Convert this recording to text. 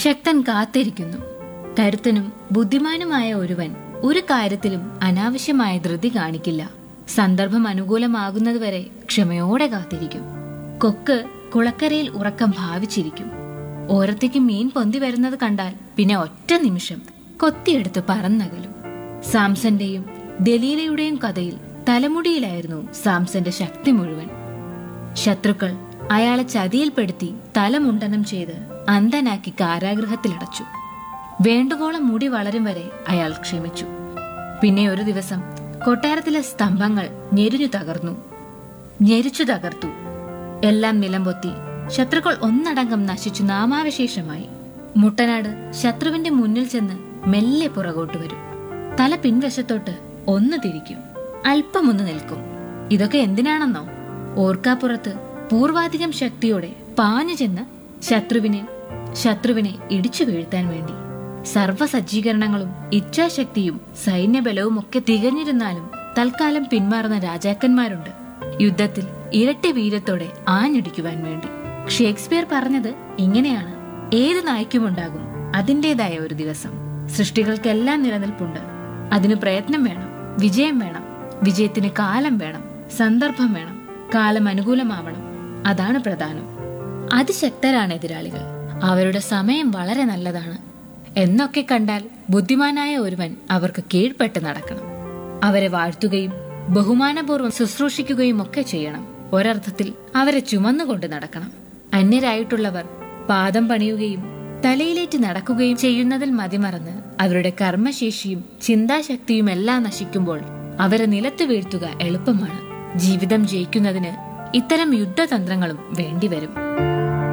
ശക്തൻ കാത്തിരിക്കുന്നു കരുത്തനും ബുദ്ധിമാനുമായ ഒരുവൻ ഒരു കാര്യത്തിലും അനാവശ്യമായ ധൃതി കാണിക്കില്ല സന്ദർഭം അനുകൂലമാകുന്നതുവരെ ക്ഷമയോടെ കാത്തിരിക്കും കൊക്ക് കുളക്കരയിൽ ഉറക്കം ഭാവിച്ചിരിക്കും ഓരത്തേക്ക് മീൻ പൊന്തി വരുന്നത് കണ്ടാൽ പിന്നെ ഒറ്റ നിമിഷം കൊത്തിയെടുത്ത് പറന്നകലും സാംസന്റെയും ദലീലയുടെയും കഥയിൽ തലമുടിയിലായിരുന്നു സാംസന്റെ ശക്തി മുഴുവൻ ശത്രുക്കൾ അയാളെ ചതിയിൽപ്പെടുത്തി തലമുണ്ടനം ചെയ്ത് അന്ധനാക്കി കാരാഗൃഹത്തിലടച്ചു വേണ്ടുവോളം മുടി വളരും വരെ അയാൾ ക്ഷമിച്ചു പിന്നെ ഒരു ദിവസം കൊട്ടാരത്തിലെ സ്തംഭങ്ങൾ ഞെരിഞ്ഞു തകർന്നു ഞെരിച്ചു തകർത്തു എല്ലാം നിലംപൊത്തി ശത്രുക്കൾ ഒന്നടങ്കം നശിച്ചു നാമാവശേഷമായി മുട്ടനാട് ശത്രുവിന്റെ മുന്നിൽ ചെന്ന് മെല്ലെ പുറകോട്ട് വരും തല പിൻവശത്തോട്ട് ഒന്ന് തിരിക്കും അല്പമൊന്ന് നിൽക്കും ഇതൊക്കെ എന്തിനാണെന്നോ ഓർക്കാപ്പുറത്ത് പൂർവാധികം ശക്തിയോടെ പാഞ്ഞു ചെന്ന് ശത്രുവിനെ ശത്രുവിനെ ഇടിച്ചു വീഴ്ത്താൻ വേണ്ടി സർവ്വസജ്ജീകരണങ്ങളും ഇച്ഛാശക്തിയും സൈന്യബലവും ഒക്കെ തികഞ്ഞിരുന്നാലും തൽക്കാലം പിന്മാറുന്ന രാജാക്കന്മാരുണ്ട് യുദ്ധത്തിൽ ഇരട്ടി വീരത്തോടെ ആഞ്ഞടിക്കുവാൻ വേണ്ടി ഷേക്സ്പിയർ പറഞ്ഞത് ഇങ്ങനെയാണ് ഏത് നായ്ക്കുമുണ്ടാകും അതിൻ്റെതായ ഒരു ദിവസം സൃഷ്ടികൾക്കെല്ലാം നിലനിൽപ്പുണ്ട് അതിന് പ്രയത്നം വേണം വിജയം വേണം വിജയത്തിന് കാലം വേണം സന്ദർഭം വേണം കാലം അനുകൂലമാവണം അതാണ് പ്രധാനം അതിശക്തരാണ് എതിരാളികൾ അവരുടെ സമയം വളരെ നല്ലതാണ് എന്നൊക്കെ കണ്ടാൽ ബുദ്ധിമാനായ ഒരുവൻ അവർക്ക് കീഴ്പ്പെട്ട് നടക്കണം അവരെ വാഴ്ത്തുകയും ബഹുമാനപൂർവ്വം ശുശ്രൂഷിക്കുകയും ഒക്കെ ചെയ്യണം ഒരർത്ഥത്തിൽ അവരെ ചുമന്നുകൊണ്ട് നടക്കണം അന്യരായിട്ടുള്ളവർ പാദം പണിയുകയും തലയിലേറ്റ് നടക്കുകയും ചെയ്യുന്നതിൽ മതിമറന്ന് അവരുടെ കർമ്മശേഷിയും ചിന്താശക്തിയും എല്ലാം നശിക്കുമ്പോൾ അവരെ നിലത്ത് വീഴ്ത്തുക എളുപ്പമാണ് ജീവിതം ജയിക്കുന്നതിന് ഇത്തരം യുദ്ധതന്ത്രങ്ങളും വേണ്ടിവരും